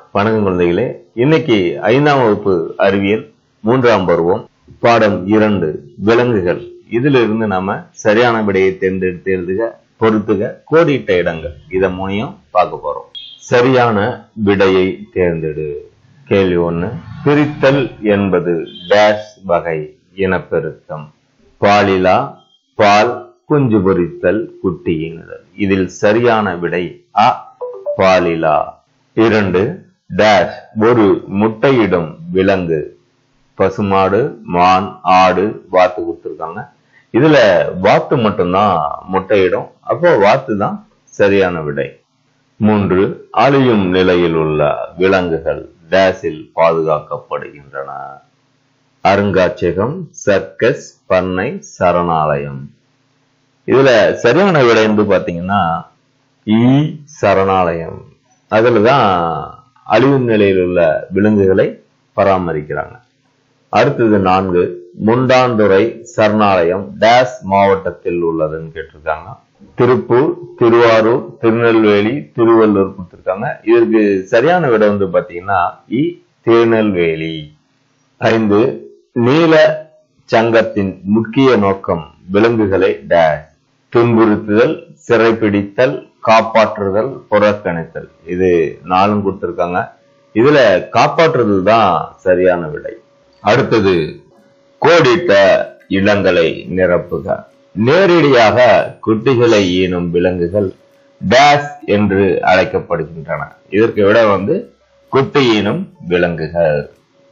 வணக்கம் குழந்தைகளே இன்னைக்கு ஐந்தாம் வகுப்பு அறிவியல் மூன்றாம் பருவம் பாடம் இரண்டு விலங்குகள் இதிலிருந்து நாம சரியான விடையை தேர்ந்தெடுத்து எழுதுக பொறுத்துக கோடிட்ட இடங்கள் இத மூணையும் பார்க்க போறோம் சரியான விடையை தேர்ந்தெடு கேள்வி ஒண்ணு பிரித்தல் என்பது டேஷ் வகை இனப்பெருக்கம் பாலிலா பால் குஞ்சு பொரித்தல் குட்டியினுதல் இதில் சரியான விடை அ பாலிலா இரண்டு டேஷ் ஒரு முட்டையிடும் விலங்கு பசுமாடு மான் ஆடு வாத்து கொடுத்துருக்காங்க இதுல வாத்து மட்டும்தான் முட்டையிடும் அப்போ வாத்து தான் சரியான விடை மூன்று அழியும் நிலையில் உள்ள விலங்குகள் டேஸில் பாதுகாக்கப்படுகின்றன அருங்காட்சியகம் சர்க்கஸ் பண்ணை சரணாலயம் இதுல சரியான விடை வந்து பாத்தீங்கன்னா ஈ சரணாலயம் அதுலதான் அழிவு நிலையில் உள்ள விலங்குகளை பராமரிக்கிறாங்க அடுத்தது நான்கு முண்டாந்துறை சரணாலயம் டேஸ் மாவட்டத்தில் உள்ளதுன்னு கேட்டிருக்காங்க திருப்பூர் திருவாரூர் திருநெல்வேலி திருவள்ளூர் கொடுத்திருக்காங்க இதற்கு சரியான விடை வந்து பாத்தீங்கன்னா இ திருநெல்வேலி ஐந்து நீல சங்கத்தின் முக்கிய நோக்கம் விலங்குகளை டேஷ் துன்புறுத்துதல் சிறைப்பிடித்தல் காப்பாற்றுதல் புறக்கணித்தல் இது நாலும் கொடுத்திருக்காங்க இதுல காப்பாற்றுதல் தான் சரியான விடை அடுத்தது கோடிட்ட இடங்களை நிரப்புக நேரடியாக குட்டிகளை ஈனும் விலங்குகள் டேஷ் என்று அழைக்கப்படுகின்றன இதற்கு விட வந்து குட்டி ஈனும் விலங்குகள்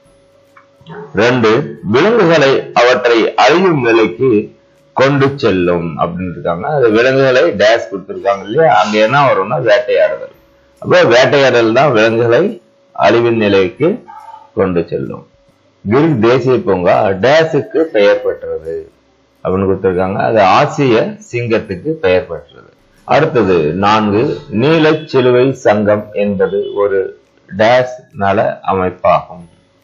ரெண்டு விலங்குகளை அவற்றை அழியும் நிலைக்கு கொண்டு செல்லும் அப்படின்னு இருக்காங்க அது விலங்குகளை டேஷ் கொடுத்திருக்காங்க இல்லையா அங்க என்ன வரும்னா வேட்டையாடுதல் அப்ப வேட்டையாடல் தான் விலங்குகளை அழிவின் நிலைக்கு கொண்டு செல்லும் கிர் தேசிய பூங்கா டேஸுக்கு பெயர் பெற்றது அப்படின்னு கொடுத்திருக்காங்க அது ஆசிய சிங்கத்துக்கு பெயர் பெற்றது அடுத்தது நான்கு நீலச் சிலுவை சங்கம் என்பது ஒரு டேஷ் நல அமைப்பாகும்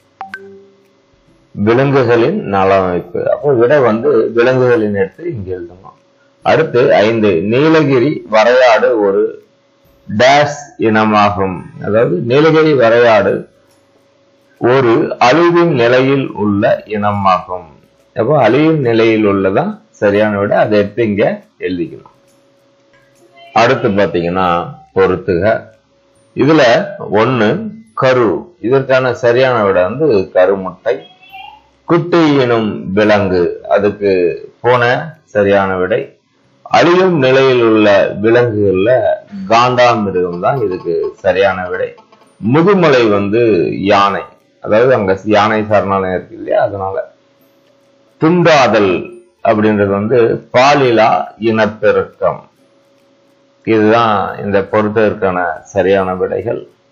விலங்குகளின் நலமைப்பு அப்போ விட வந்து விலங்குகளின் எடுத்து இங்க எழுதணும் அடுத்து ஐந்து நீலகிரி வரையாடு ஒரு டேஷ் இனமாகும் அதாவது நீலகிரி வரையாடு ஒரு அழிவின் நிலையில் உள்ள இனமாகும் அப்போ அழிவின் நிலையில் உள்ளதான் சரியான விட அதை எடுத்து இங்க எழுதிக்கணும் அடுத்து பாத்தீங்கன்னா பொறுத்துக இதுல ஒண்ணு கரு இதற்கான சரியான விட வந்து கருமுட்டை குட்டி எனும் விலங்கு அதுக்கு போன சரியான விடை அழியும் நிலையில் உள்ள விலங்குகள்ல காண்டாமிருகம் தான் இதுக்கு சரியான விடை முதுமலை வந்து யானை அதாவது அங்க யானை சரணாலயம் இருக்கு இல்லையா அதனால துண்டாதல் அப்படின்றது வந்து பாலிலா இனப்பெருக்கம் இதுதான் இந்த பொறுத்ததற்கான சரியான விடைகள்